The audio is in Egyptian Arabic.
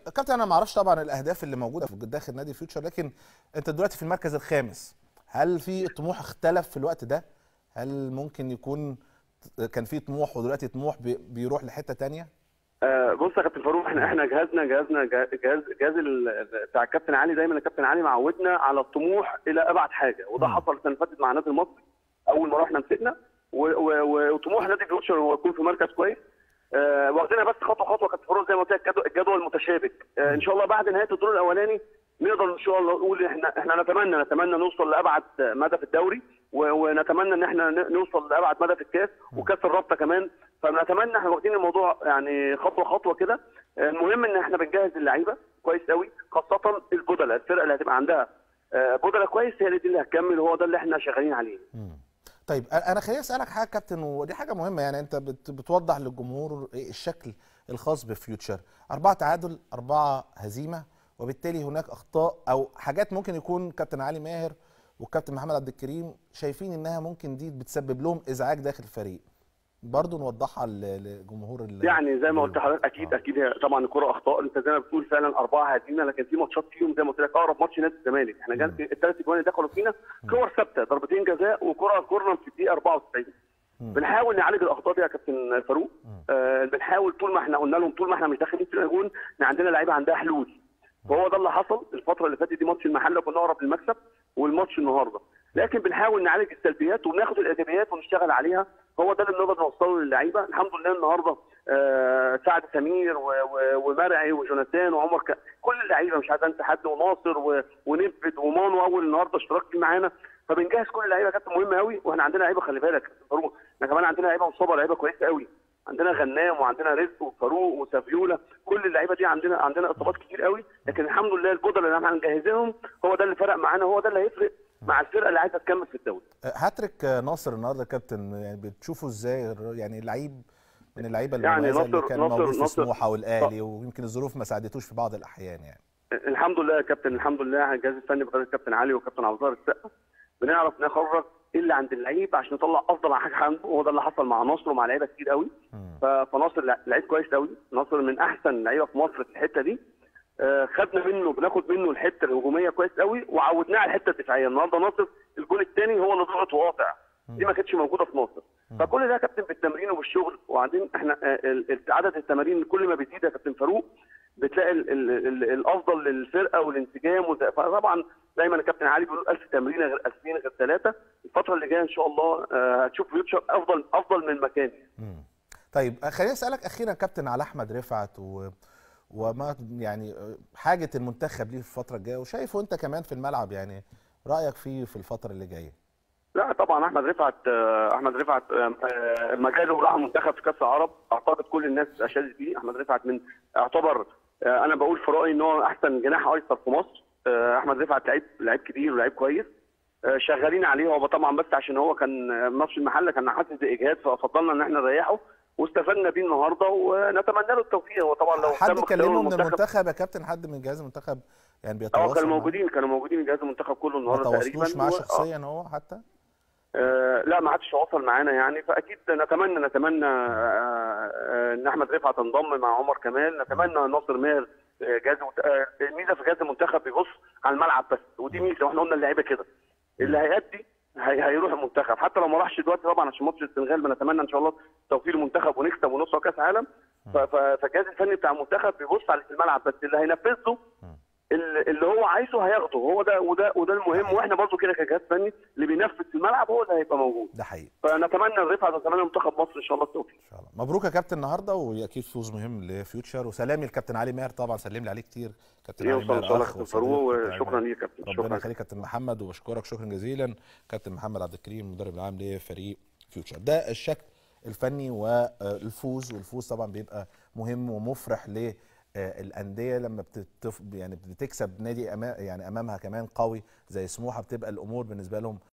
كابتن انا ما اعرفش طبعا الاهداف اللي موجوده في داخل نادي فيوتشر لكن انت دلوقتي في المركز الخامس هل في طموح اختلف في الوقت ده هل ممكن يكون كان في طموح ودلوقتي طموح بي- بيروح لحته تانية آه، بص يا كابتن فاروق احنا احنا جهازنا جهازنا جهاز جهاز ال- بتاع الكابتن علي دايما الكابتن علي معودنا على الطموح الى ابعد حاجه وده مم. حصل السنه اللي فاتت مع النادي المصري اول ما رحنا مسكنا و- و- و- وطموح نادي فيوتشر هو يكون في مركز كويس آه، واخدينها بس خطوه خطوه كابتن فاروق زي ما قلت لك الجدول- الجدول متشابك آه، ان شاء الله بعد نهايه الدور الاولاني نقدر ان شاء الله نقول احنا احنا نتمنى نتمنى نوصل لابعد مدى في الدوري و- ونتمنى ان احنا ن- نوصل لابعد مدى في الكاس وكاس الرابطه كمان فنتمنى احنا واخدين الموضوع يعني خطوه خطوه كده آه، المهم ان احنا بنجهز اللعيبه كويس قوي خاصه البدلاء الفرقه اللي هتبقى عندها آه، بدلاء كويس هي دي اللي هتكمل هو ده اللي احنا شغالين عليه مم. طيب أ- انا خليني اسالك حاجه كابتن ودي حاجه مهمه يعني انت بت- بتوضح للجمهور إيه الشكل الخاص بفيوتشر أربعة تعادل أربعة هزيمة وبالتالي هناك أخطاء أو حاجات ممكن يكون كابتن علي ماهر والكابتن محمد عبد الكريم شايفين إنها ممكن دي بتسبب لهم إزعاج داخل الفريق برضه نوضحها ل- لجمهور ال- يعني زي ما قلت لحضرتك اكيد آه. اكيد هي طبعا الكره اخطاء انت زي ما بتقول فعلا اربعه هزيمه لكن في ماتشات فيهم زي ما قلت لك اقرب ماتش نادي الزمالك احنا جال الثلاث اجوان اللي دخلوا فينا كور ثابته ضربتين جزاء وكره كورنر في الدقيقه 94 مم. بنحاول نعالج الاخطاء دي يا كابتن فاروق آه بنحاول طول ما احنا قلنا لهم طول ما احنا مش داخلين في الجون ان عندنا لعيبه عندها حلول وهو ده اللي حصل الفتره اللي فاتت دي ماتش المحله كنا اقرب للمكسب والماتش النهارده لكن بنحاول نعالج السلبيات وبناخد الايجابيات ونشتغل عليها هو ده اللي بنقدر نوصله للعيبه الحمد لله النهارده آه سعد سمير و- و- ومرعي وجوناثان وعمر ك... كل اللعيبه مش عايز انسى حد وناصر و... ونبت ومانو اول النهارده اشتراك فيه معانا فبنجهز كل اللعيبه كابتن مهم قوي واحنا عندنا لعيبه خلي بالك يا كابتن فاروق احنا كمان عندنا لعيبه مصابه لعيبه كويسه قوي عندنا غنام وعندنا رزق وفاروق وسافيولا كل اللعيبه دي عندنا عندنا اصابات كتير قوي لكن الحمد لله البودره اللي احنا مجهزينهم هو ده اللي فرق معانا هو ده اللي هيفرق مع الفرقه اللي عايزه تكمل في الدوري هاتريك ناصر النهارده كابتن يعني بتشوفه ازاي الر- يعني لعيب من اللعيبه يعني المميزه اللي ناصر- كان ناصر- موجود في ناصر- سموحه والاهلي ويمكن الظروف ما ساعدتوش في بعض الاحيان يعني الحمد لله يا كابتن الحمد لله الجهاز الفني بقياده الكابتن علي وكابتن عبد الظاهر السقا بنعرف نخرج ايه اللي عند اللعيب عشان نطلع افضل حاجه عنده وهو ده اللي حصل مع ناصر ومع لعيبه كتير قوي مم. ف- فناصر لع- لعيب كويس قوي ناصر من احسن اللعيبه في مصر في الحته دي آه، خدنا منه بناخد منه الحته الهجوميه كويس قوي وعودناه على الحته الدفاعيه النهارده ناصر الجول الثاني هو اللي ضغط وقاطع دي ما كانتش موجوده في ناصر فكل ده يا كابتن بالتمرين وبالشغل وبعدين احنا آه، ال- ال- عدد التمارين كل ما بيزيد يا كابتن فاروق بتلاقي ال ال ال الافضل للفرقه والانسجام وده- فطبعا دايما الكابتن علي بيقول 1000 تمرينه غير 2000 غير ثلاثه الفتره اللي جايه ان شاء الله آه، هتشوف فيوتشر افضل افضل من مكان مم. طيب خليني اسالك اخيرا كابتن على احمد رفعت و... وما يعني حاجه المنتخب ليه في الفتره الجايه وشايفه انت كمان في الملعب يعني رايك فيه في الفتره اللي جايه لا طبعا احمد رفعت آه، احمد رفعت آه، آه، مجاله راح منتخب في كاس العرب اعتقد كل الناس اشادت بيه احمد رفعت من اعتبر آه، انا بقول في رايي ان هو احسن جناح ايسر في مصر آه، احمد رفعت لعيب لعيب كبير ولعيب كويس آه، شغالين عليه هو طبعا بس عشان هو كان آه، ماتش المحله كان حاسس باجهاد ففضلنا ان احنا نريحه واستفدنا بيه النهارده ونتمنى له التوفيق هو طبعا لو حد تم اختياره كلمه من المنتخب- المنتخب يا كابتن حد من جهاز المنتخب يعني اه بيتواصل كانوا معاه؟ موجودين كانوا موجودين جهاز المنتخب كله ما النهارده تقريبا تواصلوش معاه و- آه. شخصيا هو حتى آه، لا ما عادش تواصل معانا يعني فاكيد نتمنى نتمنى آه، آه، ان احمد رفعت تنضم مع عمر كمال نتمنى ناصر ماهر آه، جهاز المت- آه، الميزه في جهاز المنتخب بيبص على الملعب بس ودي ميزه واحنا قلنا اللعيبه كده اللي هيأدي هي هيروح المنتخب حتى لو ما راحش دلوقتي طبعا عشان ماتش السنغال بنتمنى ان شاء الله توفيق المنتخب ونكسب ونوصل كاس عالم ف- ف- فالجهاز الفني بتاع المنتخب بيبص على اللي في الملعب بس اللي هينفذ له اللي اللي هو عايزه هياخده هو ده وده وده المهم واحنا برضو كده كجهاز فني اللي بينفذ في الملعب هو اللي هيبقى موجود ده حقيقي فنتمنى الرفعه ونتمنى منتخب مصر ان شاء الله التوفيق ان شاء الله مبروك يا كابتن النهارده واكيد فوز مهم لفيوتشر وسلامي لكابتن علي ماهر طبعا سلم لي عليه كتير كابتن علي يوصل ان ماهر شاء الله أخ كابتن وصديق فاروق كابتن علي وشكرا ماهر. ليك يا كابتن ربنا شكرا يخليك كابتن محمد وبشكرك شكرا جزيلا كابتن محمد عبد الكريم المدرب العام لفريق فيوتشر ده الشكل الفني والفوز والفوز طبعا بيبقى مهم ومفرح للانديه لما بتتف يعني بتكسب نادي أما يعني امامها كمان قوي زي سموحه بتبقى الامور بالنسبه لهم